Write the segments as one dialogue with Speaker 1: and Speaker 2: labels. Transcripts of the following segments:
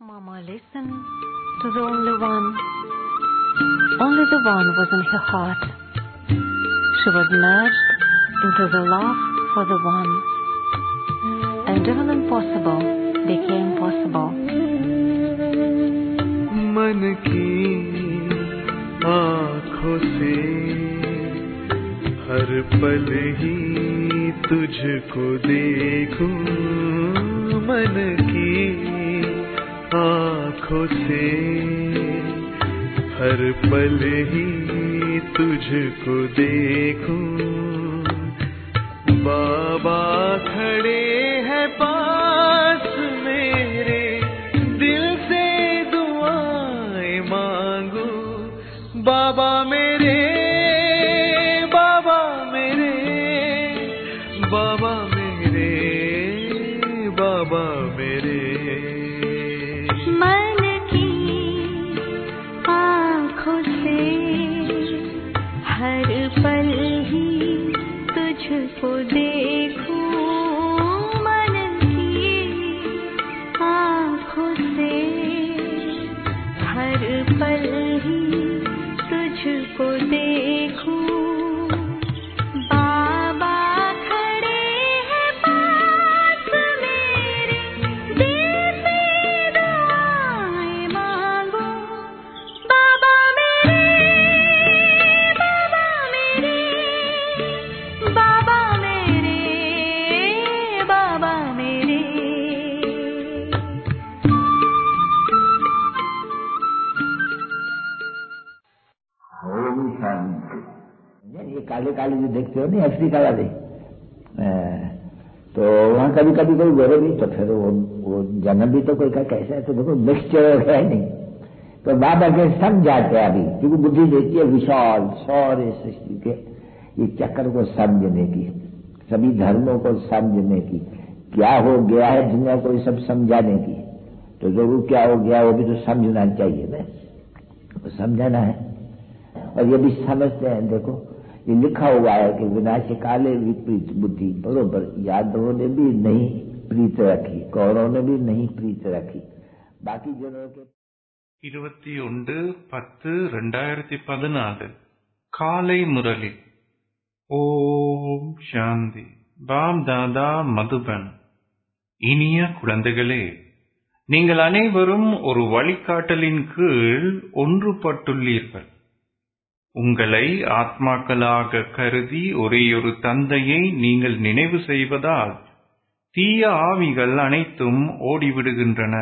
Speaker 1: Mama listened to the only one. Only the one was in her heart. She was merged into the love for the one. And even impossible became possible.
Speaker 2: मन की आँखों से हर पल ही तुझको देखूं मन की आँखों से हर पल ही तुझको देखूं बाबा खड़े हैं पास मेरे दिल से दुआएं मांगू बाबा मेरे बाबा मेरे बाबा मेरे बाबा मेरे
Speaker 3: मन की आँखों से हर पल ही तुझको देखूं मन की आँखों से हर पल ही तुझको देखूं बाबा खड़े हैं पास मेरे दिल से दुआएं मांगो बाबा मेरे बाबा मेरे बाबा मेरे बाबा मेरे
Speaker 4: ओम शांति ये काले काले जो देखते हो नहीं असली काला नहीं अ, तो वहाँ कभी कभी कोई गोरे भी तो फिर वो वो जन्म भी तो कोई का कैसा है तो देखो मिक्सचर है नहीं तो बाबा के सब जाते हैं अभी क्योंकि बुद्धि देती है विशाल सारे सृष्टि के ये चक्र को समझने की सभी धर्मों को समझने की क्या हो गया है दुनिया को ये सब समझाने की तो जरूर क्या हो गया वो भी तो समझना चाहिए ना तो समझाना है और ये भी समझते हैं देखो ये लिखा हुआ है कि विनाश काले विपरीत बुद्धि बरोबर यादवों ने भी नहीं प्रीत रखी कौरों ने भी नहीं प्रीत रखी बाकी जनों के
Speaker 5: இருபத்தி ஒன்று பத்து ரெண்டாயிரத்தி பதினாலு காலை முரளி ஓம் சாந்தி பாம் தாதா மதுபன் இனிய குழந்தைகளே நீங்கள் அனைவரும் ஒரு வழிகாட்டலின் கீழ் ஒன்றுபட்டுள்ளீர்கள் உங்களை ஆத்மாக்களாக கருதி ஒரேயொரு தந்தையை நீங்கள் நினைவு செய்வதால் தீய ஆவிகள் அனைத்தும் ஓடிவிடுகின்றன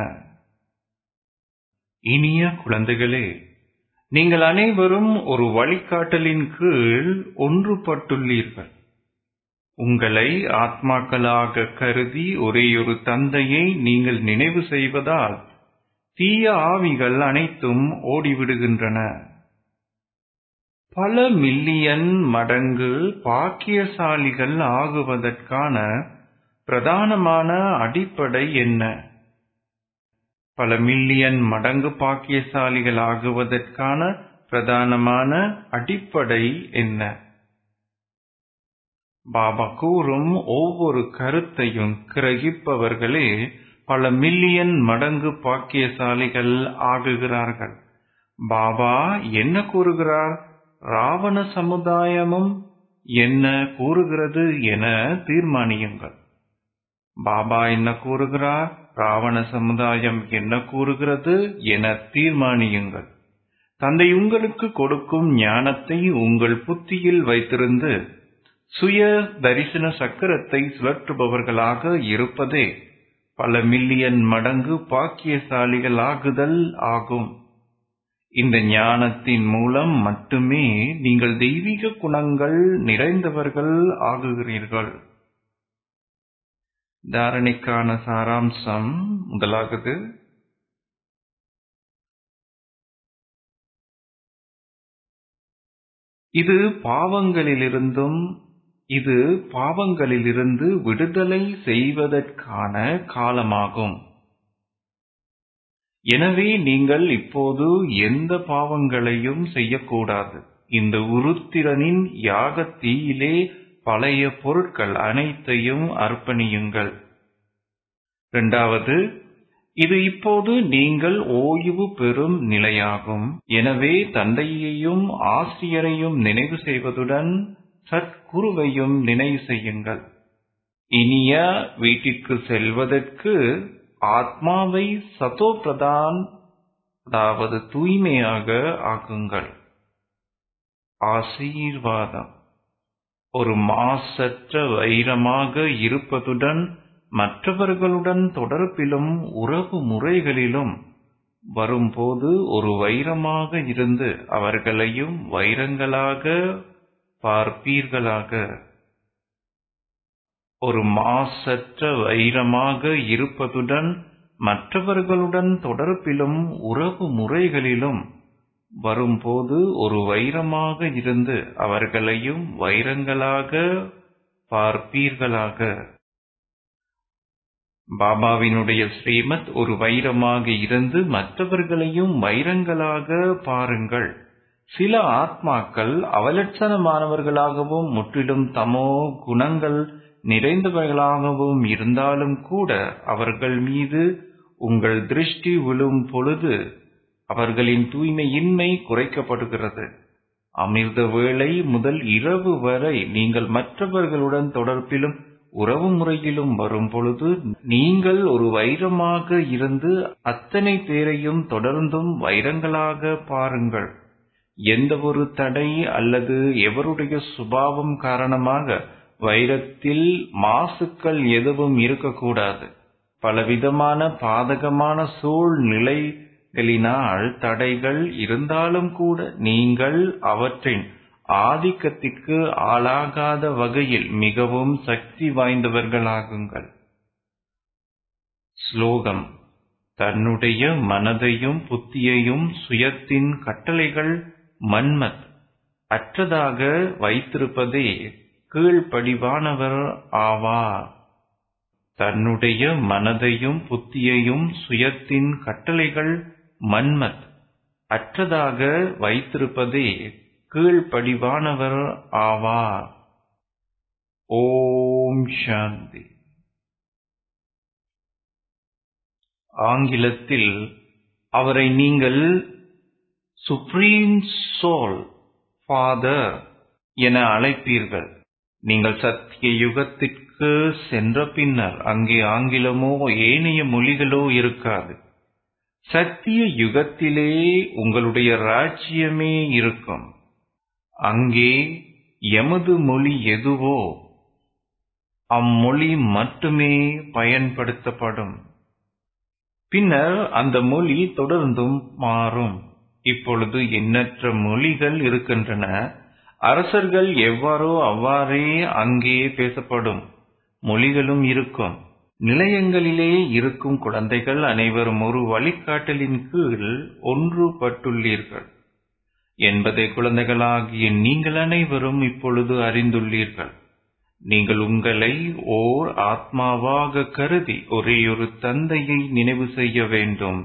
Speaker 5: இனிய குழந்தைகளே நீங்கள் அனைவரும் ஒரு வழிகாட்டலின் கீழ் ஒன்றுபட்டுள்ளீர்கள் உங்களை ஆத்மாக்களாக கருதி ஒரேயொரு தந்தையை நீங்கள் நினைவு செய்வதால் தீய ஆவிகள் அனைத்தும் ஓடிவிடுகின்றன பல மில்லியன் மடங்கு பாக்கியசாலிகள் ஆகுவதற்கான பிரதானமான அடிப்படை என்ன பல மில்லியன் மடங்கு பாக்கியசாலிகள் ஆகுவதற்கான பிரதானமான அடிப்படை என்ன பாபா கூறும் ஒவ்வொரு கருத்தையும் கிரகிப்பவர்களே பல மில்லியன் மடங்கு பாக்கியசாலிகள் ஆகுகிறார்கள் பாபா என்ன கூறுகிறார் ராவண சமுதாயமும் என்ன கூறுகிறது என தீர்மானியுங்கள் பாபா என்ன கூறுகிறார் ராவண சமுதாயம் என்ன கூறுகிறது என தீர்மானியுங்கள் தந்தை உங்களுக்கு கொடுக்கும் ஞானத்தை உங்கள் புத்தியில் வைத்திருந்து சுய தரிசன சக்கரத்தை சுழற்றுபவர்களாக இருப்பதே பல மில்லியன் மடங்கு பாக்கியசாலிகளாகுதல் ஆகும் இந்த ஞானத்தின் மூலம் மட்டுமே நீங்கள் தெய்வீக குணங்கள் நிறைந்தவர்கள் ஆகுகிறீர்கள் தாரணைக்கான சாராம்சம் முதலாவது இது பாவங்களிலிருந்தும் இது பாவங்களிலிருந்து விடுதலை செய்வதற்கான காலமாகும் எனவே நீங்கள் இப்போது எந்த பாவங்களையும் செய்யக்கூடாது இந்த உருத்திரனின் யாகத் தீயிலே பழைய பொருட்கள் அனைத்தையும் அர்ப்பணியுங்கள் இரண்டாவது இது இப்போது நீங்கள் ஓய்வு பெறும் நிலையாகும் எனவே தந்தையையும் ஆசிரியரையும் நினைவு செய்வதுடன் சத்குருவையும் நினைவு செய்யுங்கள் இனிய வீட்டிற்கு செல்வதற்கு ஆத்மாவை சதோ பிரதான் அதாவது தூய்மையாக ஆக்குங்கள் ஆசீர்வாதம் ஒரு மாசற்ற வைரமாக இருப்பதுடன் மற்றவர்களுடன் தொடர்பிலும் உறவு முறைகளிலும் வரும்போது ஒரு வைரமாக இருந்து அவர்களையும் வைரங்களாக பார்ப்பீர்களாக ஒரு மாசற்ற வைரமாக இருப்பதுடன் மற்றவர்களுடன் தொடர்பிலும் உறவு முறைகளிலும் வரும்போது ஒரு வைரமாக இருந்து அவர்களையும் வைரங்களாக பார்ப்பீர்களாக பாபாவினுடைய ஸ்ரீமத் ஒரு வைரமாக இருந்து மற்றவர்களையும் வைரங்களாக பாருங்கள் சில ஆத்மாக்கள் அவலட்சணமானவர்களாகவும் முற்றிலும் தமோ குணங்கள் நிறைந்தவர்களாகவும் இருந்தாலும் கூட அவர்கள் மீது உங்கள் திருஷ்டி விழும் பொழுது அவர்களின் தூய்மையின்மை குறைக்கப்படுகிறது அமிர்த வேளை முதல் இரவு வரை நீங்கள் மற்றவர்களுடன் தொடர்பிலும் உறவு முறையிலும் வரும் பொழுது நீங்கள் ஒரு வைரமாக இருந்து அத்தனை பேரையும் தொடர்ந்தும் வைரங்களாக பாருங்கள் எந்த ஒரு தடை அல்லது எவருடைய சுபாவம் காரணமாக வைரத்தில் மாசுக்கள் எதுவும் இருக்கக்கூடாது பலவிதமான பாதகமான சூழ்நிலைகளினால் தடைகள் இருந்தாலும் கூட நீங்கள் அவற்றின் ஆதிக்கத்திற்கு ஆளாகாத வகையில் மிகவும் சக்தி வாய்ந்தவர்களாகுங்கள் ஸ்லோகம் தன்னுடைய மனதையும் புத்தியையும் சுயத்தின் கட்டளைகள் மன்மத் அற்றதாக வைத்திருப்பதே கீழ்ப்படிவானவர் ஆவார் தன்னுடைய மனதையும் புத்தியையும் சுயத்தின் கட்டளைகள் மன்மத் அற்றதாக வைத்திருப்பதே கீழ்ப்படிவானவர் ஆவார் ஓம் சாந்தி ஆங்கிலத்தில் அவரை நீங்கள் சுப்ரீம் சோல் ஃபாதர் என அழைப்பீர்கள் நீங்கள் சத்திய யுகத்திற்கு சென்ற பின்னர் அங்கே ஆங்கிலமோ ஏனைய மொழிகளோ இருக்காது சத்திய யுகத்திலே உங்களுடைய ராஜ்யமே இருக்கும் அங்கே எமது மொழி எதுவோ அம்மொழி மட்டுமே பயன்படுத்தப்படும் பின்னர் அந்த மொழி தொடர்ந்தும் மாறும் இப்பொழுது எண்ணற்ற மொழிகள் இருக்கின்றன அரசர்கள் எவ்வாறோ அவ்வாறே அங்கே பேசப்படும் மொழிகளும் இருக்கும் நிலையங்களிலே இருக்கும் குழந்தைகள் அனைவரும் ஒரு வழிகாட்டலின் கீழ் ஒன்றுபட்டுள்ளீர்கள் என்பதை குழந்தைகளாகிய நீங்கள் அனைவரும் இப்பொழுது அறிந்துள்ளீர்கள் நீங்கள் உங்களை ஓர் ஆத்மாவாக கருதி ஒரேயொரு தந்தையை நினைவு செய்ய வேண்டும்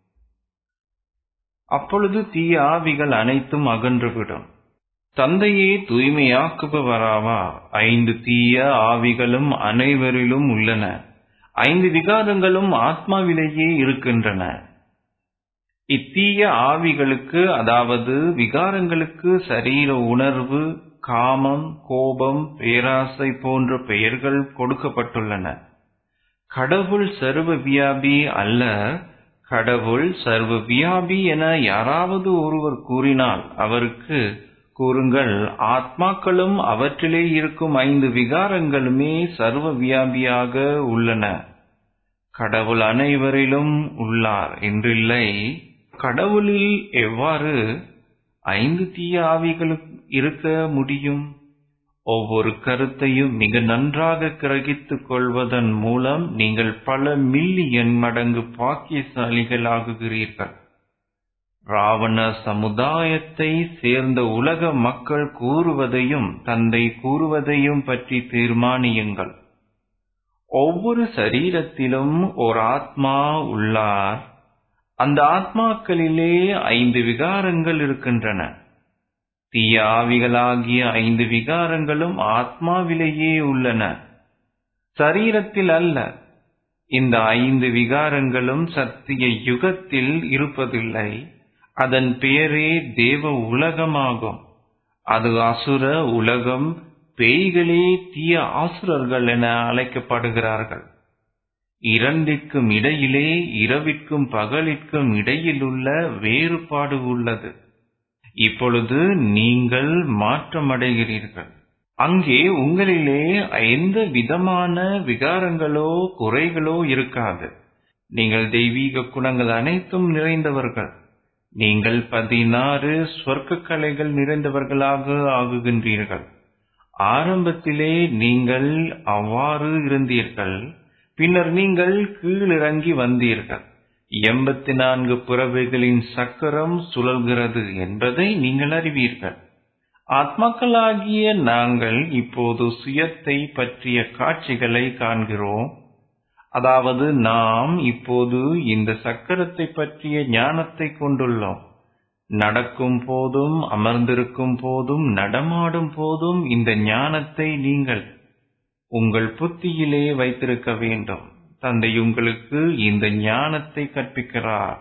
Speaker 5: அப்பொழுது தீய ஆவிகள் அனைத்தும் அகன்றுவிடும் தந்தையே தூய்மையாக்குபவராவா ஐந்து தீய ஆவிகளும் அனைவரிலும் உள்ளன ஐந்து விகாரங்களும் ஆத்மாவிலேயே இருக்கின்றன இத்தீய ஆவிகளுக்கு அதாவது விகாரங்களுக்கு சரீர உணர்வு காமம் கோபம் பேராசை போன்ற பெயர்கள் கொடுக்கப்பட்டுள்ளன கடவுள் சர்வ வியாபி அல்ல கடவுள் சர்வ வியாபி என யாராவது ஒருவர் கூறினால் அவருக்கு கூறுங்கள் ஆத்மாக்களும் அவற்றிலே இருக்கும் ஐந்து விகாரங்களுமே சர்வ வியாபியாக உள்ளன கடவுள் அனைவரிலும் உள்ளார் என்றில்லை கடவுளில் எவ்வாறு ஐந்து தீய ஆவிகள் இருக்க முடியும் ஒவ்வொரு கருத்தையும் மிக நன்றாக கிரகித்துக் கொள்வதன் மூலம் நீங்கள் பல மில்லியன் மடங்கு பாக்கியசாலிகள் ஆகுகிறீர்கள் ராவண சமுதாயத்தை சேர்ந்த உலக மக்கள் கூறுவதையும் தந்தை கூறுவதையும் பற்றி தீர்மானியுங்கள் ஒவ்வொரு சரீரத்திலும் ஒரு ஆத்மா உள்ளார் அந்த ஆத்மாக்களிலே ஐந்து விகாரங்கள் இருக்கின்றன தீய ஆவிகளாகிய ஐந்து விகாரங்களும் ஆத்மாவிலேயே உள்ளன சரீரத்தில் அல்ல இந்த ஐந்து விகாரங்களும் சத்திய யுகத்தில் இருப்பதில்லை அதன் பெயரே தேவ உலகமாகும் அது அசுர உலகம் பேய்களே தீய ஆசுரர்கள் என அழைக்கப்படுகிறார்கள் இரண்டிற்கும் இடையிலே இரவிற்கும் பகலிற்கும் இடையிலுள்ள வேறுபாடு உள்ளது இப்பொழுது நீங்கள் மாற்றமடைகிறீர்கள் அங்கே உங்களிலே எந்த விதமான விகாரங்களோ குறைகளோ இருக்காது நீங்கள் தெய்வீக குணங்கள் அனைத்தும் நிறைந்தவர்கள் நீங்கள் பதினாறு சொர்க்க கலைகள் நிறைந்தவர்களாக ஆகுகின்றீர்கள் ஆரம்பத்திலே நீங்கள் அவ்வாறு இருந்தீர்கள் பின்னர் நீங்கள் கீழிறங்கி வந்தீர்கள் எண்பத்தி நான்கு புறவைகளின் சக்கரம் சுழல்கிறது என்பதை நீங்கள் அறிவீர்கள் ஆத்மாக்களாகிய நாங்கள் இப்போது சுயத்தை பற்றிய காட்சிகளை காண்கிறோம் அதாவது நாம் இப்போது இந்த சக்கரத்தை பற்றிய ஞானத்தை கொண்டுள்ளோம் நடக்கும் போதும் அமர்ந்திருக்கும் போதும் நடமாடும் போதும் இந்த ஞானத்தை நீங்கள் உங்கள் புத்தியிலே வைத்திருக்க வேண்டும் தந்தை உங்களுக்கு இந்த ஞானத்தை கற்பிக்கிறார்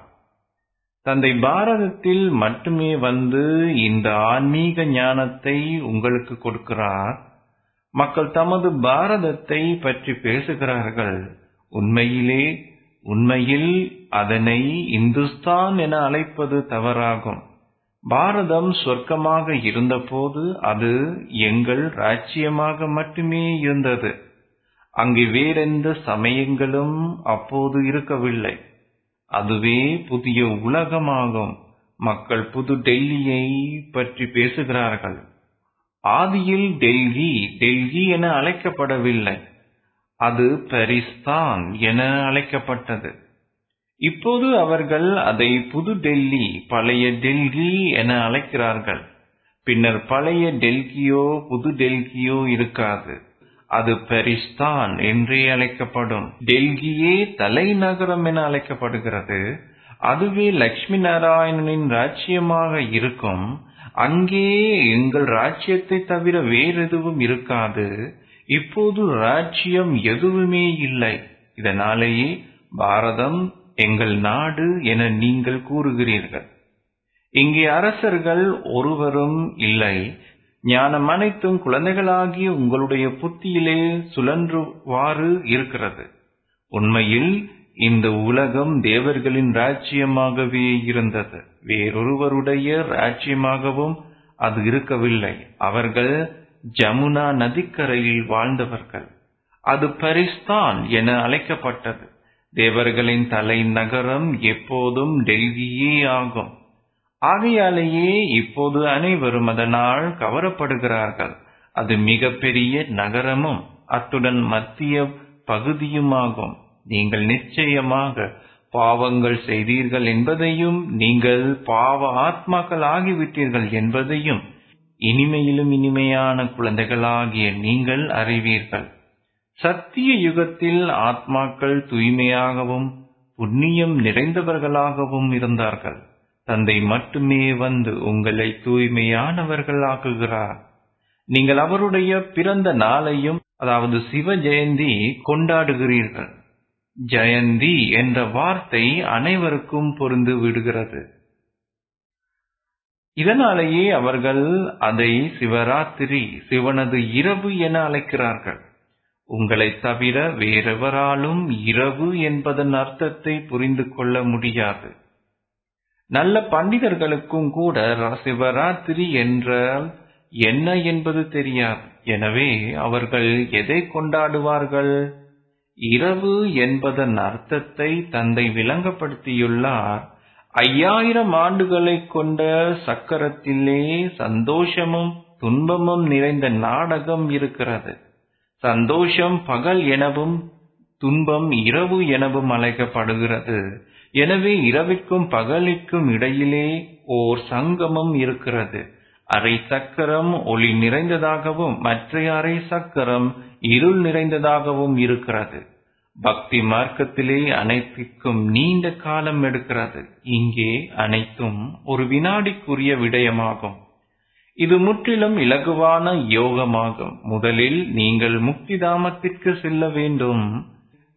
Speaker 5: தந்தை பாரதத்தில் மட்டுமே வந்து இந்த ஆன்மீக ஞானத்தை உங்களுக்கு கொடுக்கிறார் மக்கள் தமது பாரதத்தை பற்றி பேசுகிறார்கள் உண்மையிலே உண்மையில் அதனை இந்துஸ்தான் என அழைப்பது தவறாகும் பாரதம் சொர்க்கமாக இருந்தபோது அது எங்கள் ராஜ்யமாக மட்டுமே இருந்தது அங்கு வேறெந்த சமயங்களும் அப்போது இருக்கவில்லை அதுவே புதிய உலகமாகும் மக்கள் புது டெல்லியை பற்றி பேசுகிறார்கள் ஆதியில் டெல்லி டெல்லி என அழைக்கப்படவில்லை அது பரிஸ்தான் என அழைக்கப்பட்டது இப்போது அவர்கள் அதை புது டெல்லி பழைய டெல்லி என அழைக்கிறார்கள் பின்னர் பழைய டெல்கியோ புது டெல்கியோ இருக்காது அது பெரிஸ்தான் என்றே அழைக்கப்படும் டெல்கியே தலைநகரம் என அழைக்கப்படுகிறது அதுவே லட்சுமி நாராயணனின் ராஜ்யமாக இருக்கும் அங்கே எங்கள் ராஜ்யத்தை தவிர வேறெதுவும் இருக்காது இப்போது ராஜ்யம் எதுவுமே இல்லை இதனாலேயே பாரதம் எங்கள் நாடு என நீங்கள் கூறுகிறீர்கள் இங்கே அரசர்கள் ஒருவரும் இல்லை ஞானம் அனைத்தும் குழந்தைகளாகிய உங்களுடைய புத்தியிலே சுழன்றுவாறு இருக்கிறது உண்மையில் இந்த உலகம் தேவர்களின் ராஜ்யமாகவே இருந்தது வேறொருவருடைய ராஜ்யமாகவும் அது இருக்கவில்லை அவர்கள் ஜமுனா நதிக்கரையில் வாழ்ந்தவர்கள் அது பரிஸ்தான் என அழைக்கப்பட்டது தேவர்களின் தலைநகரம் எப்போதும் டெல்லியே ஆகும் ஆகையாலேயே இப்போது அனைவரும் அதனால் கவரப்படுகிறார்கள் அது மிகப்பெரிய நகரமும் அத்துடன் மத்திய பகுதியுமாகும் நீங்கள் நிச்சயமாக பாவங்கள் செய்தீர்கள் என்பதையும் நீங்கள் பாவ ஆத்மாக்கள் ஆகிவிட்டீர்கள் என்பதையும் இனிமையிலும் இனிமையான குழந்தைகளாகிய நீங்கள் அறிவீர்கள் சத்திய யுகத்தில் ஆத்மாக்கள் தூய்மையாகவும் புண்ணியம் நிறைந்தவர்களாகவும் இருந்தார்கள் தந்தை மட்டுமே வந்து உங்களை தூய்மையானவர்கள் ஆக்குகிறார் நீங்கள் அவருடைய பிறந்த நாளையும் அதாவது சிவ ஜெயந்தி கொண்டாடுகிறீர்கள் ஜெயந்தி என்ற வார்த்தை அனைவருக்கும் பொருந்து விடுகிறது இதனாலேயே அவர்கள் அதை சிவராத்திரி சிவனது இரவு என அழைக்கிறார்கள் உங்களை தவிர வேறெவராலும் இரவு என்பதன் அர்த்தத்தை புரிந்து கொள்ள முடியாது நல்ல பண்டிதர்களுக்கும் கூட சிவராத்திரி என்றால் என்ன என்பது தெரியாது எனவே அவர்கள் எதை கொண்டாடுவார்கள் இரவு என்பதன் அர்த்தத்தை தந்தை விளங்கப்படுத்தியுள்ளார் ஐயாயிரம் ஆண்டுகளை கொண்ட சக்கரத்திலே சந்தோஷமும் துன்பமும் நிறைந்த நாடகம் இருக்கிறது சந்தோஷம் பகல் எனவும் துன்பம் இரவு எனவும் அழைக்கப்படுகிறது எனவே இரவிற்கும் பகலிற்கும் இடையிலே ஓர் சங்கமம் இருக்கிறது அரை சக்கரம் ஒளி நிறைந்ததாகவும் மற்ற அரை சக்கரம் இருள் நிறைந்ததாகவும் இருக்கிறது பக்தி மார்க்கத்திலே அனைத்திற்கும் நீண்ட காலம் எடுக்கிறது இங்கே அனைத்தும் ஒரு வினாடிக்குரிய விடயமாகும் இது முற்றிலும் இலகுவான யோகமாகும் முதலில் நீங்கள் முக்திதாமத்திற்கு செல்ல வேண்டும்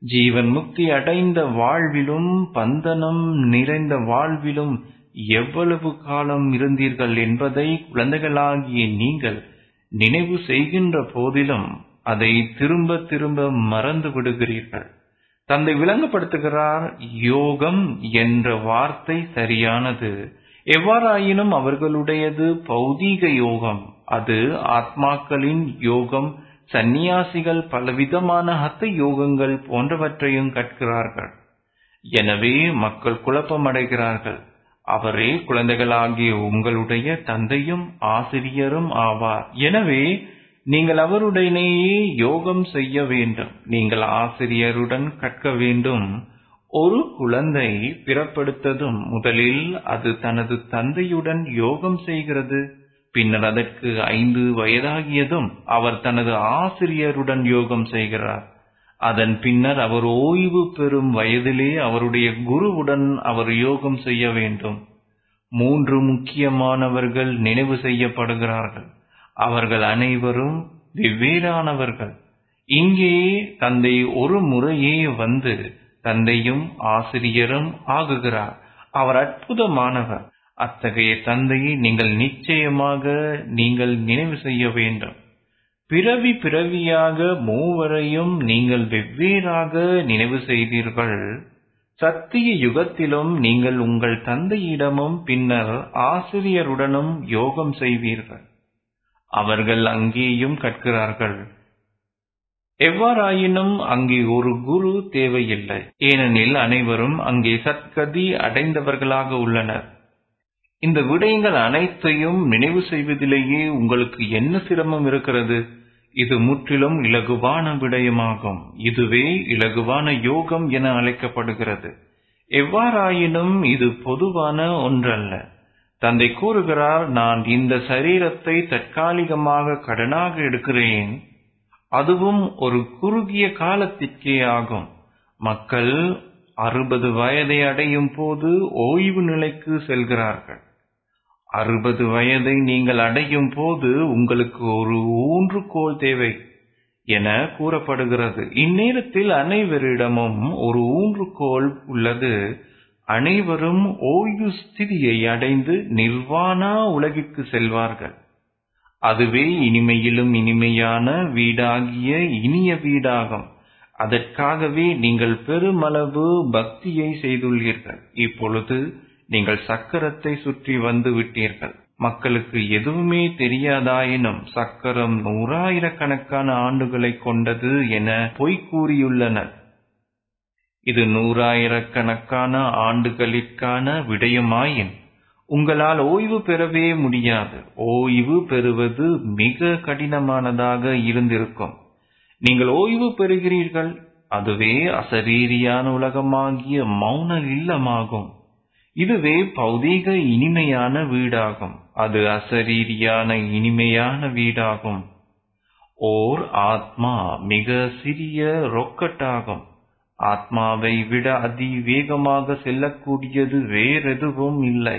Speaker 5: ஜீவன் முக்தி அடைந்த வாழ்விலும் பந்தனம் நிறைந்த வாழ்விலும் எவ்வளவு காலம் இருந்தீர்கள் என்பதை குழந்தைகளாகிய நீங்கள் நினைவு செய்கின்ற போதிலும் அதை திரும்ப திரும்ப மறந்து விடுகிறீர்கள் தந்தை விளங்கப்படுத்துகிறார் யோகம் என்ற வார்த்தை சரியானது எவ்வாறாயினும் அவர்களுடையது பௌதீக யோகம் அது ஆத்மாக்களின் யோகம் சந்நியாசிகள் பலவிதமான ஹத்த யோகங்கள் போன்றவற்றையும் கற்கிறார்கள் எனவே மக்கள் குழப்பமடைகிறார்கள் அவரே குழந்தைகளாகிய உங்களுடைய தந்தையும் ஆசிரியரும் ஆவார் எனவே நீங்கள் அவருடனேயே யோகம் செய்ய வேண்டும் நீங்கள் ஆசிரியருடன் கற்க வேண்டும் ஒரு குழந்தை பிறப்படுத்ததும் முதலில் அது தனது தந்தையுடன் யோகம் செய்கிறது பின்னர் அதற்கு ஐந்து வயதாகியதும் அவர் தனது ஆசிரியருடன் யோகம் செய்கிறார் அதன் பின்னர் அவர் ஓய்வு பெறும் வயதிலே அவருடைய குருவுடன் அவர் யோகம் செய்ய வேண்டும் மூன்று முக்கியமானவர்கள் நினைவு செய்யப்படுகிறார்கள் அவர்கள் அனைவரும் வெவ்வேறானவர்கள் இங்கே தந்தை ஒரு முறையே வந்து தந்தையும் ஆசிரியரும் ஆகுகிறார் அவர் அற்புதமானவர் அத்தகைய தந்தையை நீங்கள் நிச்சயமாக நீங்கள் நினைவு செய்ய வேண்டும் பிறவி பிறவியாக மூவரையும் நீங்கள் வெவ்வேறாக நினைவு செய்தீர்கள் சத்திய யுகத்திலும் நீங்கள் உங்கள் தந்தையிடமும் பின்னர் ஆசிரியருடனும் யோகம் செய்வீர்கள் அவர்கள் அங்கேயும் கற்கிறார்கள் எவ்வாறாயினும் அங்கே ஒரு குரு தேவையில்லை ஏனெனில் அனைவரும் அங்கே சத்கதி அடைந்தவர்களாக உள்ளனர் இந்த விடயங்கள் அனைத்தையும் நினைவு செய்வதிலேயே உங்களுக்கு என்ன சிரமம் இருக்கிறது இது முற்றிலும் இலகுவான விடயமாகும் இதுவே இலகுவான யோகம் என அழைக்கப்படுகிறது எவ்வாறாயினும் இது பொதுவான ஒன்றல்ல தந்தை கூறுகிறார் நான் இந்த சரீரத்தை தற்காலிகமாக கடனாக எடுக்கிறேன் அதுவும் ஒரு குறுகிய காலத்திற்கே ஆகும் மக்கள் அறுபது வயதை அடையும் போது ஓய்வு நிலைக்கு செல்கிறார்கள் அறுபது வயதை நீங்கள் அடையும் போது உங்களுக்கு ஒரு ஊன்றுகோல் தேவை என கூறப்படுகிறது இந்நேரத்தில் அனைவரிடமும் ஒரு ஊன்றுகோல் உள்ளது அனைவரும் ஓய்வு ஸ்திதியை அடைந்து நிர்வாணா உலகிற்கு செல்வார்கள் அதுவே இனிமையிலும் இனிமையான வீடாகிய இனிய வீடாகும் அதற்காகவே நீங்கள் பெருமளவு பக்தியை செய்துள்ளீர்கள் இப்பொழுது நீங்கள் சக்கரத்தை சுற்றி வந்து விட்டீர்கள் மக்களுக்கு எதுவுமே தெரியாதாயினும் சக்கரம் நூறாயிரக்கணக்கான ஆண்டுகளை கொண்டது என பொய் கூறியுள்ளனர் இது நூறாயிரக்கணக்கான ஆண்டுகளிற்கான விடயமாயின் உங்களால் ஓய்வு பெறவே முடியாது ஓய்வு பெறுவது மிக கடினமானதாக இருந்திருக்கும் நீங்கள் ஓய்வு பெறுகிறீர்கள் அதுவே அசரீரியான உலகமாகிய மௌன இல்லமாகும் இதுவே பௌதீக இனிமையான வீடாகும் அது அசரீரியான இனிமையான வீடாகும் ஓர் ஆத்மா மிக சிறிய ரொக்கட்டாகும் ஆத்மாவை விட அதிவேகமாக செல்லக்கூடியது வேறெதுவும் இல்லை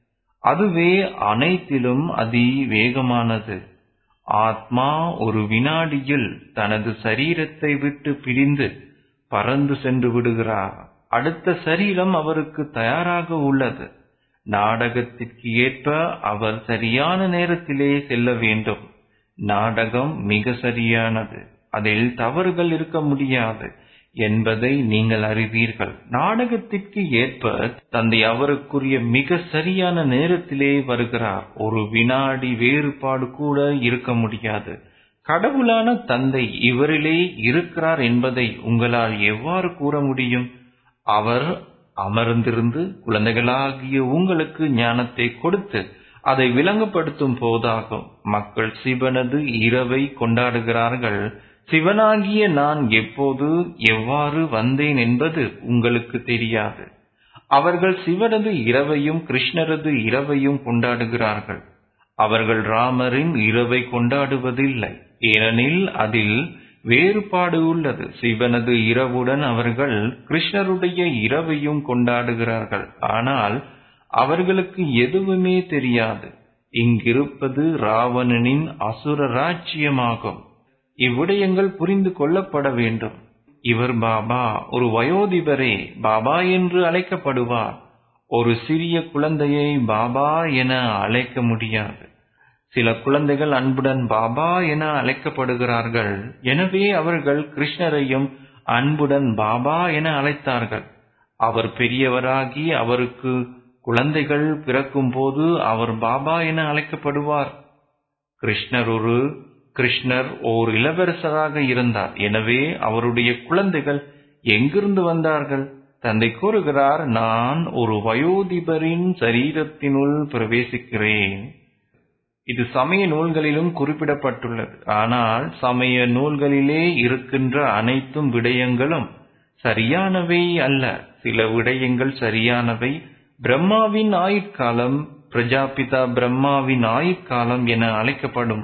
Speaker 5: அதுவே அனைத்திலும் அதிவேகமானது ஆத்மா ஒரு வினாடியில் தனது சரீரத்தை விட்டு பிரிந்து பறந்து சென்று விடுகிறார் அடுத்த சரீரம் அவருக்கு தயாராக உள்ளது நாடகத்திற்கு ஏற்ப அவர் சரியான நேரத்திலே செல்ல வேண்டும் நாடகம் மிக சரியானது அதில் தவறுகள் இருக்க முடியாது என்பதை நீங்கள் அறிவீர்கள் நாடகத்திற்கு ஏற்ப தந்தை அவருக்குரிய மிக சரியான நேரத்திலே வருகிறார் ஒரு வினாடி வேறுபாடு கூட இருக்க முடியாது கடவுளான தந்தை இவரிலே இருக்கிறார் என்பதை உங்களால் எவ்வாறு கூற முடியும் அவர் அமர்ந்திருந்து குழந்தைகளாகிய உங்களுக்கு ஞானத்தை கொடுத்து அதை விளங்கப்படுத்தும் போதாகும் மக்கள் சிவனது இரவை கொண்டாடுகிறார்கள் சிவனாகிய நான் எப்போது எவ்வாறு வந்தேன் என்பது உங்களுக்கு தெரியாது அவர்கள் சிவனது இரவையும் கிருஷ்ணரது இரவையும் கொண்டாடுகிறார்கள் அவர்கள் ராமரின் இரவை கொண்டாடுவதில்லை ஏனெனில் அதில் வேறுபாடு உள்ளது சிவனது இரவுடன் அவர்கள் கிருஷ்ணருடைய இரவையும் கொண்டாடுகிறார்கள் ஆனால் அவர்களுக்கு எதுவுமே தெரியாது இங்கிருப்பது ராவணனின் அசுர ராஜ்யமாகும் இவ்விடயங்கள் புரிந்து கொள்ளப்பட வேண்டும் இவர் பாபா ஒரு வயோதிபரே பாபா என்று அழைக்கப்படுவார் ஒரு சிறிய குழந்தையை பாபா என அழைக்க முடியாது சில குழந்தைகள் அன்புடன் பாபா என அழைக்கப்படுகிறார்கள் எனவே அவர்கள் கிருஷ்ணரையும் அன்புடன் பாபா என அழைத்தார்கள் அவர் பெரியவராகி அவருக்கு குழந்தைகள் பிறக்கும் போது அவர் பாபா என அழைக்கப்படுவார் கிருஷ்ணர் ஒரு கிருஷ்ணர் ஓர் இளவரசராக இருந்தார் எனவே அவருடைய குழந்தைகள் எங்கிருந்து வந்தார்கள் தந்தை கூறுகிறார் நான் ஒரு வயோதிபரின் சரீரத்தினுள் பிரவேசிக்கிறேன் இது சமய நூல்களிலும் குறிப்பிடப்பட்டுள்ளது ஆனால் சமய நூல்களிலே இருக்கின்ற அனைத்தும் விடயங்களும் சரியானவை அல்ல சில விடயங்கள் சரியானவை பிரம்மாவின் ஆயுட்காலம் பிரஜாபிதா பிரம்மாவின் ஆயுட்காலம் என அழைக்கப்படும்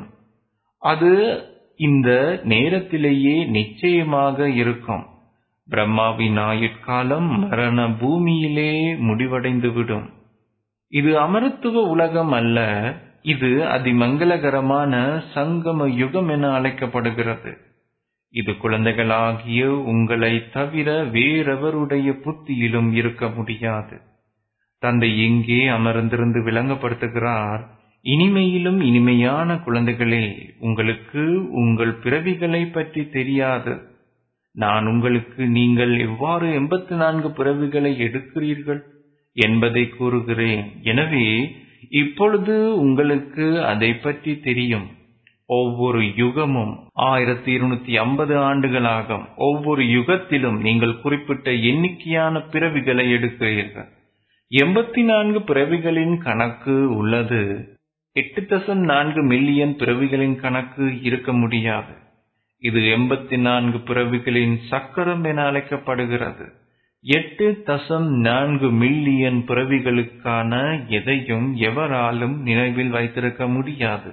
Speaker 5: அது இந்த நேரத்திலேயே நிச்சயமாக இருக்கும் பிரம்மாவின் ஆயுட்காலம் மரண பூமியிலே முடிவடைந்துவிடும் இது அமரத்துவ உலகம் அல்ல இது அதிமங்கலகரமான சங்கம யுகம் என அழைக்கப்படுகிறது இது குழந்தைகளாகிய உங்களை தவிர வேறெவருடைய புத்தியிலும் இருக்க முடியாது தந்தை இங்கே அமர்ந்திருந்து விளங்கப்படுத்துகிறார் இனிமையிலும் இனிமையான குழந்தைகளே உங்களுக்கு உங்கள் பிறவிகளை பற்றி தெரியாது நான் உங்களுக்கு நீங்கள் எவ்வாறு எண்பத்தி நான்கு பிறவிகளை எடுக்கிறீர்கள் என்பதை கூறுகிறேன் எனவே இப்பொழுது உங்களுக்கு அதை பற்றி தெரியும் ஒவ்வொரு யுகமும் ஆயிரத்தி இருநூத்தி ஐம்பது ஆண்டுகளாகும் ஒவ்வொரு யுகத்திலும் நீங்கள் குறிப்பிட்ட எண்ணிக்கையான பிறவிகளை எடுக்கிறீர்கள் எண்பத்தி நான்கு பிறவிகளின் கணக்கு உள்ளது எட்டு தசம் நான்கு மில்லியன் பிறவிகளின் கணக்கு இருக்க முடியாது இது எண்பத்தி நான்கு பிறவிகளின் சக்கரம் என அழைக்கப்படுகிறது எட்டு தசம் நான்கு மில்லியன் பிறவிகளுக்கான எதையும் எவராலும் நினைவில் வைத்திருக்க முடியாது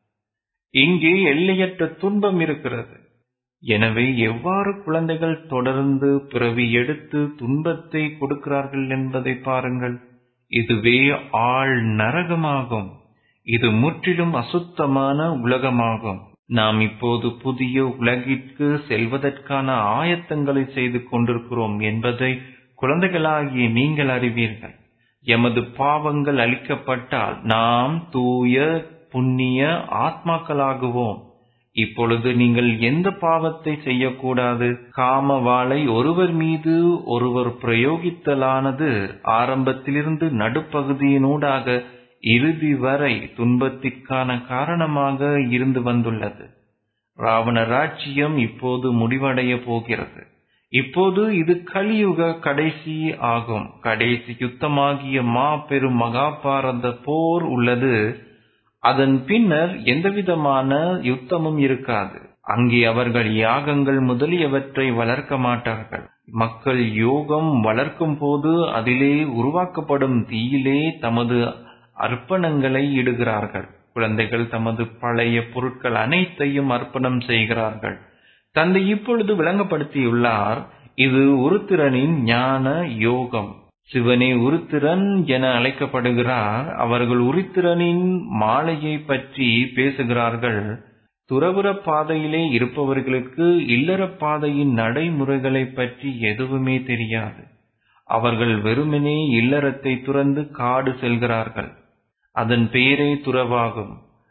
Speaker 5: இங்கே எல்லையற்ற துன்பம் இருக்கிறது எனவே எவ்வாறு குழந்தைகள் தொடர்ந்து பிறவி எடுத்து துன்பத்தை கொடுக்கிறார்கள் என்பதை பாருங்கள் இதுவே ஆள் நரகமாகும் இது முற்றிலும் அசுத்தமான உலகமாகும் நாம் இப்போது புதிய உலகிற்கு செல்வதற்கான ஆயத்தங்களை செய்து கொண்டிருக்கிறோம் என்பதை குழந்தைகளாகிய நீங்கள் அறிவீர்கள் எமது பாவங்கள் அளிக்கப்பட்டால் நாம் தூய புண்ணிய ஆத்மாக்களாகுவோம் இப்பொழுது நீங்கள் எந்த பாவத்தை செய்யக்கூடாது காம வாளை ஒருவர் மீது ஒருவர் பிரயோகித்தலானது ஆரம்பத்திலிருந்து நடுப்பகுதியினூடாக இறுதி வரை துன்பத்திற்கான காரணமாக இருந்து வந்துள்ளது ராவண ராஜ்யம் இப்போது முடிவடைய போகிறது இப்போது இது கலியுக கடைசி ஆகும் கடைசி யுத்தமாகிய மாபெரும் மகாபாரத போர் உள்ளது அதன் பின்னர் எந்தவிதமான யுத்தமும் இருக்காது அங்கே அவர்கள் யாகங்கள் முதலியவற்றை வளர்க்க மாட்டார்கள் மக்கள் யோகம் வளர்க்கும் போது அதிலே உருவாக்கப்படும் தீயிலே தமது அர்ப்பணங்களை இடுகிறார்கள் குழந்தைகள் தமது பழைய பொருட்கள் அனைத்தையும் அர்ப்பணம் செய்கிறார்கள் தந்தை இப்பொழுது விளங்கப்படுத்தியுள்ளார் இது உருத்திரனின் ஞான யோகம் சிவனே உருத்திரன் என அழைக்கப்படுகிறார் அவர்கள் உருத்திரனின் மாலையை பற்றி பேசுகிறார்கள் துறவுற பாதையிலே இருப்பவர்களுக்கு இல்லற பாதையின் நடைமுறைகளை பற்றி எதுவுமே தெரியாது அவர்கள் வெறுமனே இல்லறத்தை துறந்து காடு செல்கிறார்கள் அதன் பெயரே துறவாகும்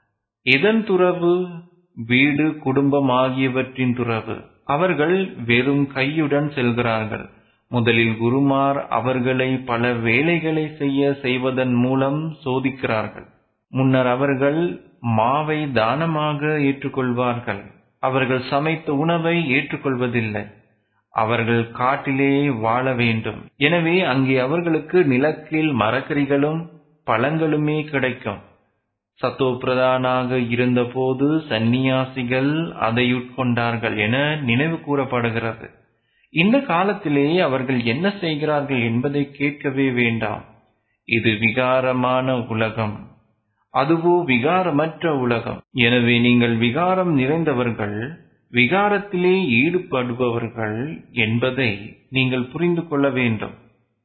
Speaker 5: எதன் துறவு வீடு குடும்பம் ஆகியவற்றின் துறவு அவர்கள் வெறும் கையுடன் செல்கிறார்கள் முதலில் குருமார் அவர்களை பல வேலைகளை செய்ய செய்வதன் மூலம் சோதிக்கிறார்கள் முன்னர் அவர்கள் மாவை தானமாக ஏற்றுக்கொள்வார்கள் அவர்கள் சமைத்த உணவை ஏற்றுக்கொள்வதில்லை அவர்கள் காட்டிலே வாழ வேண்டும் எனவே அங்கே அவர்களுக்கு நிலத்தில் மரக்கறிகளும் பழங்களுமே கிடைக்கும் சத்தோ பிரதானாக இருந்தபோது சந்நியாசிகள் அதை உட்கொண்டார்கள் என நினைவு கூறப்படுகிறது இந்த காலத்திலே அவர்கள் என்ன செய்கிறார்கள் என்பதை கேட்கவே வேண்டாம் இது விகாரமான உலகம் அதுவோ விகாரமற்ற உலகம் எனவே நீங்கள் விகாரம் நிறைந்தவர்கள் விகாரத்திலே ஈடுபடுபவர்கள் என்பதை நீங்கள் புரிந்து கொள்ள வேண்டும்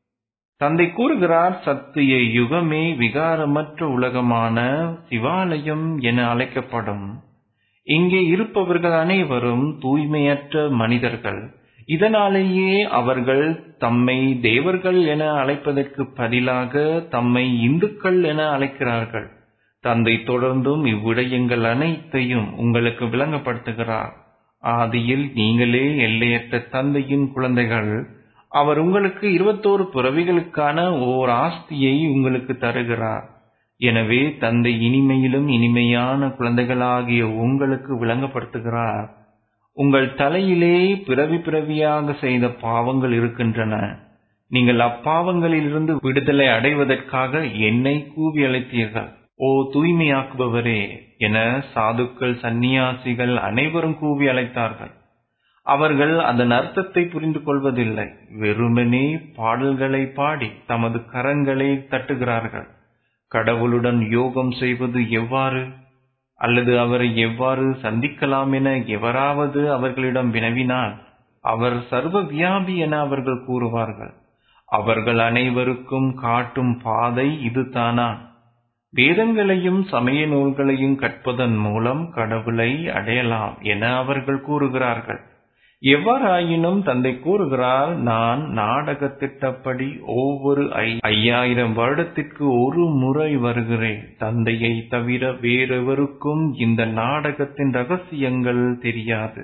Speaker 5: தந்தை கூறுகிறார் சத்திய யுகமே விகாரமற்ற உலகமான சிவாலயம் என அழைக்கப்படும் இங்கே இருப்பவர்கள் அனைவரும் தூய்மையற்ற மனிதர்கள் இதனாலேயே அவர்கள் தம்மை தேவர்கள் என அழைப்பதற்கு பதிலாக தம்மை இந்துக்கள் என அழைக்கிறார்கள் தந்தை தொடர்ந்தும் இவ்விடயங்கள் அனைத்தையும் உங்களுக்கு விளங்கப்படுத்துகிறார் ஆதியில் நீங்களே எல்லையற்ற தந்தையின் குழந்தைகள் அவர் உங்களுக்கு இருபத்தோரு பிறவிகளுக்கான ஓர் ஆஸ்தியை உங்களுக்கு தருகிறார் எனவே தந்தை இனிமையிலும் இனிமையான குழந்தைகளாகிய உங்களுக்கு விளங்கப்படுத்துகிறார் உங்கள் தலையிலே பிறவி பிறவியாக செய்த பாவங்கள் இருக்கின்றன நீங்கள் அப்பாவங்களிலிருந்து விடுதலை அடைவதற்காக என்னை கூவி அழைத்தீர்கள் ஓ தூய்மையாக்குபவரே என சாதுக்கள் சந்நியாசிகள் அனைவரும் கூவி அழைத்தார்கள் அவர்கள் அதன் அர்த்தத்தை புரிந்து கொள்வதில்லை வெறுமனே பாடல்களை பாடி தமது கரங்களை தட்டுகிறார்கள் கடவுளுடன் யோகம் செய்வது எவ்வாறு அல்லது அவரை எவ்வாறு சந்திக்கலாம் என எவராவது அவர்களிடம் வினவினால் அவர் சர்வ வியாபி என அவர்கள் கூறுவார்கள் அவர்கள் அனைவருக்கும் காட்டும் பாதை இதுதானா வேதங்களையும் சமய நூல்களையும் கற்பதன் மூலம் கடவுளை அடையலாம் என அவர்கள் கூறுகிறார்கள் எவ்வாறாயினும் தந்தை கூறுகிறார் நான் நாடக திட்டப்படி ஒவ்வொரு ஐயாயிரம் வருடத்திற்கு ஒரு முறை வருகிறேன் தந்தையை தவிர வேறெவருக்கும் இந்த நாடகத்தின் ரகசியங்கள் தெரியாது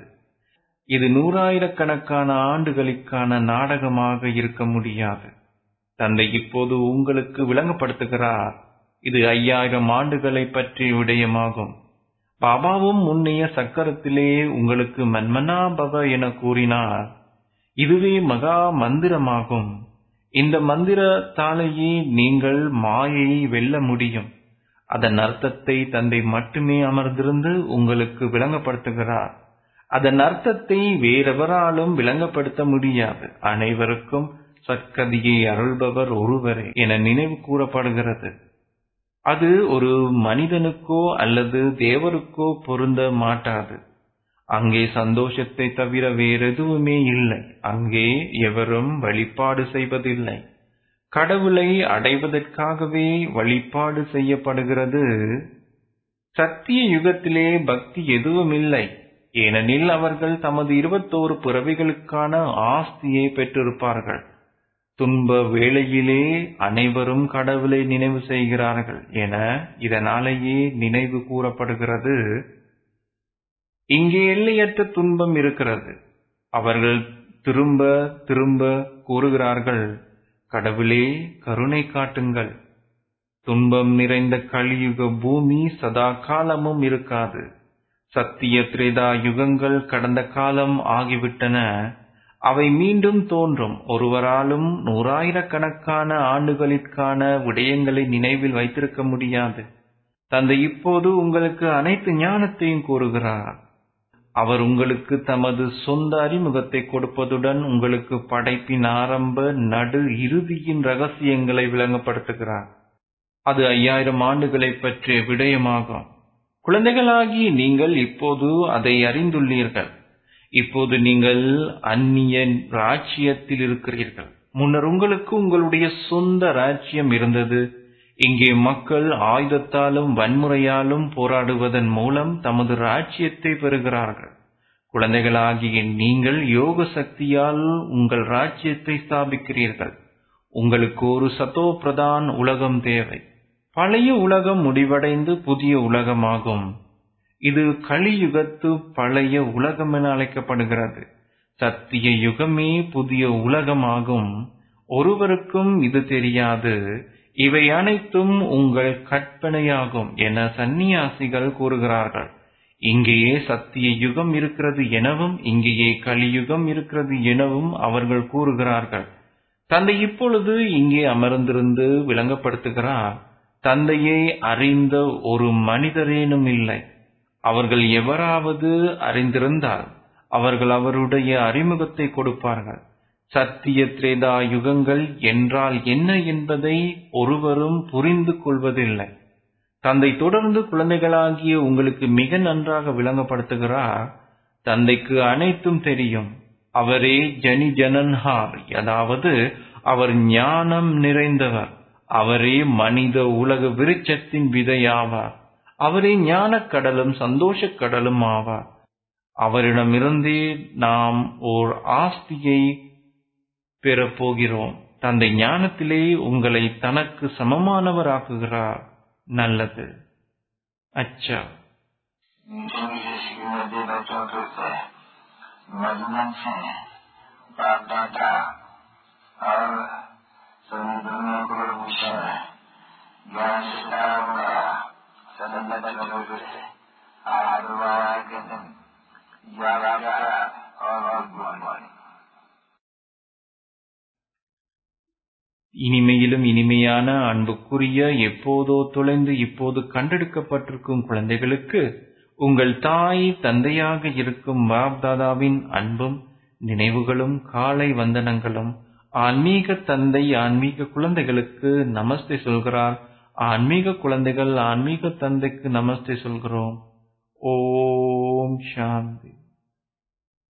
Speaker 5: இது நூறாயிரக்கணக்கான ஆண்டுகளுக்கான நாடகமாக இருக்க முடியாது தந்தை இப்போது உங்களுக்கு விளங்கப்படுத்துகிறார் இது ஐயாயிரம் ஆண்டுகளை பற்றிய விடயமாகும் பாபாவும் முன்னைய சக்கரத்திலே உங்களுக்கு மன்மனா பவ என கூறினார் இதுவே மகா மந்திரமாகும் இந்த மந்திரத்தாலேயே நீங்கள் மாயையை வெல்ல முடியும் அதன் அர்த்தத்தை தந்தை மட்டுமே அமர்ந்திருந்து உங்களுக்கு விளங்கப்படுத்துகிறார் அதன் அர்த்தத்தை வேறெவராலும் விளங்கப்படுத்த முடியாது அனைவருக்கும் சத்கதியை அருள்பவர் ஒருவரே என நினைவு கூறப்படுகிறது அது ஒரு மனிதனுக்கோ அல்லது தேவருக்கோ பொருந்த மாட்டாது அங்கே சந்தோஷத்தை தவிர வேறெதுவுமே இல்லை அங்கே எவரும் வழிபாடு செய்வதில்லை கடவுளை அடைவதற்காகவே வழிபாடு செய்யப்படுகிறது சத்திய யுகத்திலே பக்தி எதுவும் இல்லை ஏனெனில் அவர்கள் தமது இருபத்தோரு பிறவிகளுக்கான ஆஸ்தியை பெற்றிருப்பார்கள் துன்ப வேளையிலே அனைவரும் கடவுளை நினைவு செய்கிறார்கள் என இதனாலேயே நினைவு கூறப்படுகிறது இங்கே எல்லையற்ற துன்பம் இருக்கிறது அவர்கள் திரும்ப திரும்ப கூறுகிறார்கள் கடவுளே கருணை காட்டுங்கள் துன்பம் நிறைந்த கலியுக பூமி சதா காலமும் இருக்காது சத்திய திரேதா யுகங்கள் கடந்த காலம் ஆகிவிட்டன அவை மீண்டும் தோன்றும் ஒருவராலும் நூறாயிரக்கணக்கான ஆண்டுகளிற்கான விடயங்களை நினைவில் வைத்திருக்க முடியாது தந்தை இப்போது உங்களுக்கு அனைத்து ஞானத்தையும் கூறுகிறார் அவர் உங்களுக்கு தமது சொந்த அறிமுகத்தை கொடுப்பதுடன் உங்களுக்கு படைப்பின் ஆரம்ப நடு இறுதியின் ரகசியங்களை விளங்கப்படுத்துகிறார் அது ஐயாயிரம் ஆண்டுகளை பற்றிய விடயமாகும் குழந்தைகளாகி நீங்கள் இப்போது அதை அறிந்துள்ளீர்கள் இப்போது நீங்கள் அந்நிய ராஜ்யத்தில் இருக்கிறீர்கள் முன்னர் உங்களுக்கு உங்களுடைய சொந்த ராஜ்யம் இருந்தது இங்கே மக்கள் ஆயுதத்தாலும் வன்முறையாலும் போராடுவதன் மூலம் தமது ராஜ்யத்தை பெறுகிறார்கள் குழந்தைகளாகிய நீங்கள் யோக சக்தியால் உங்கள் ராஜ்யத்தை ஸ்தாபிக்கிறீர்கள் உங்களுக்கு ஒரு சதோ பிரதான் உலகம் தேவை பழைய உலகம் முடிவடைந்து புதிய உலகமாகும் இது கலியுகத்து பழைய உலகம் என அழைக்கப்படுகிறது சத்திய யுகமே புதிய உலகமாகும் ஒருவருக்கும் இது தெரியாது இவை அனைத்தும் உங்கள் கற்பனையாகும் என சந்நியாசிகள் கூறுகிறார்கள் இங்கேயே சத்திய யுகம் இருக்கிறது எனவும் இங்கேயே கலியுகம் இருக்கிறது எனவும் அவர்கள் கூறுகிறார்கள் தந்தை இப்பொழுது இங்கே அமர்ந்திருந்து விளங்கப்படுத்துகிறார் தந்தையை அறிந்த ஒரு மனிதரேனும் இல்லை அவர்கள் எவராவது அறிந்திருந்தால் அவர்கள் அவருடைய அறிமுகத்தை கொடுப்பார்கள் சத்திய திரேதா யுகங்கள் என்றால் என்ன என்பதை ஒருவரும் புரிந்து கொள்வதில்லை தந்தை தொடர்ந்து குழந்தைகளாகிய உங்களுக்கு மிக நன்றாக விளங்கப்படுத்துகிறார் தந்தைக்கு அனைத்தும் தெரியும் அவரே ஜனி ஜனன்ஹார் அதாவது அவர் ஞானம் நிறைந்தவர் அவரே மனித உலக விருட்சத்தின் விதையாவார் அவரே ஞானக் கடலும் சந்தோஷக் கடலும் ஆவார் அவரிடமிருந்தே நாம் ஓர் ஆஸ்தியை பெறப்போகிறோம் தந்தை ஞானத்திலே உங்களை தனக்கு சமமானவராக்குகிறார் நல்லது अच्छा
Speaker 6: मीठे मीठे श्रीमती बच्चों के से मजमन से बाप दादा और सभी दुनिया को भूषण ज्ञान सिद्धार हुआ सदन बच्चों के से आदवार के दिन ज्यादा और गुड मॉर्निंग
Speaker 5: இனிமையிலும் இனிமையான அன்புக்குரிய எப்போதோ தொலைந்து இப்போது கண்டெடுக்கப்பட்டிருக்கும் குழந்தைகளுக்கு உங்கள் தாய் தந்தையாக இருக்கும் பாப்தாதாவின் அன்பும் நினைவுகளும் காலை வந்தனங்களும் ஆன்மீக தந்தை ஆன்மீக குழந்தைகளுக்கு நமஸ்தே சொல்கிறார் ஆன்மீக குழந்தைகள் ஆன்மீக தந்தைக்கு நமஸ்தே சொல்கிறோம் ஓம் சாந்தி